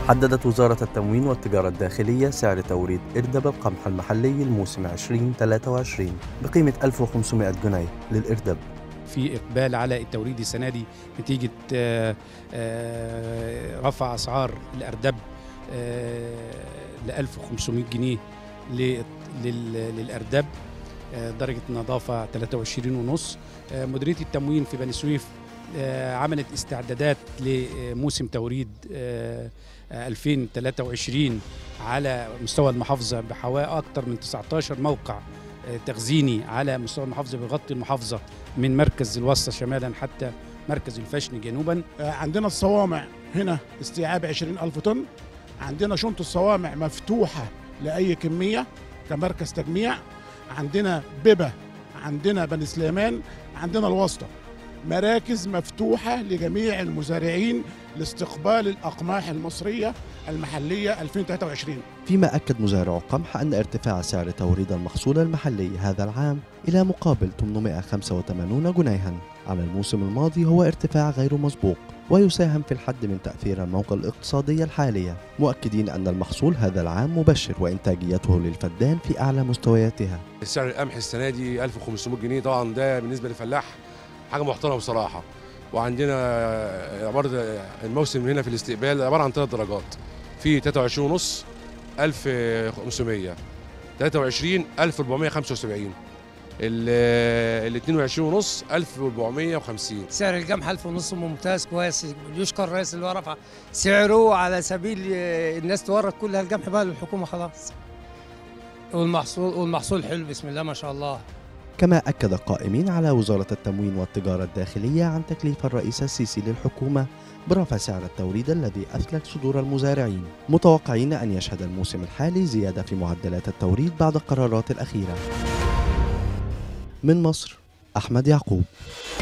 حددت وزارة التموين والتجارة الداخلية سعر توريد إردب القمح المحلي الموسم 2023 بقيمة 1500 جنيه للإردب في اقبال على التوريد السنه دي نتيجه آه، آه، رفع اسعار الاردب ل 1500 جنيه ل- لل- للاردب آه، درجه النظافه 23 ونص آه، مديريه التموين في بني سويف آه، عملت استعدادات لموسم توريد آه، آه، 2023 على مستوى المحافظه بحوالي اكثر من 19 موقع آه، تخزيني على مستوى المحافظه بيغطي المحافظه من مركز الوسطى شمالا حتى مركز الفشن جنوبا آه، عندنا الصوامع هنا استيعاب 20 ألف طن عندنا شنط الصوامع مفتوحة لأي كمية كمركز تجميع عندنا ببة عندنا بني سليمان عندنا الواسطة مراكز مفتوحة لجميع المزارعين لاستقبال الأقماح المصرية المحلية 2023 فيما أكد مزارع القمح أن ارتفاع سعر توريد المحصول المحلي هذا العام إلى مقابل 885 جنيها على الموسم الماضي هو ارتفاع غير مسبوق ويساهم في الحد من تأثير الموقع الاقتصادية الحالية مؤكدين أن المحصول هذا العام مبشر وإنتاجيته للفدان في أعلى مستوياتها سعر القمح السنه دي 1500 جنيه طبعا ده بالنسبه للفلاح حاجه محترمه بصراحه وعندنا عباره الموسم هنا في الاستقبال عباره عن ثلاث درجات في 23 ونص 1500 23 1475 ال 22 ونص 1450 سعر القمح ألف ونص ممتاز كويس يشكر الرئيس اللي هو رفع سعره على سبيل آه، الناس تورد كلها القمح بقى للحكومة خلاص والمحصول والمحصول حلو بسم الله ما شاء الله كما أكد قائمين على وزارة التموين والتجارة الداخلية عن تكليف الرئيس السيسي للحكومة برفع سعر التوريد الذي أثلج صدور المزارعين متوقعين أن يشهد الموسم الحالي زيادة في معدلات التوريد بعد القرارات الأخيرة من مصر أحمد يعقوب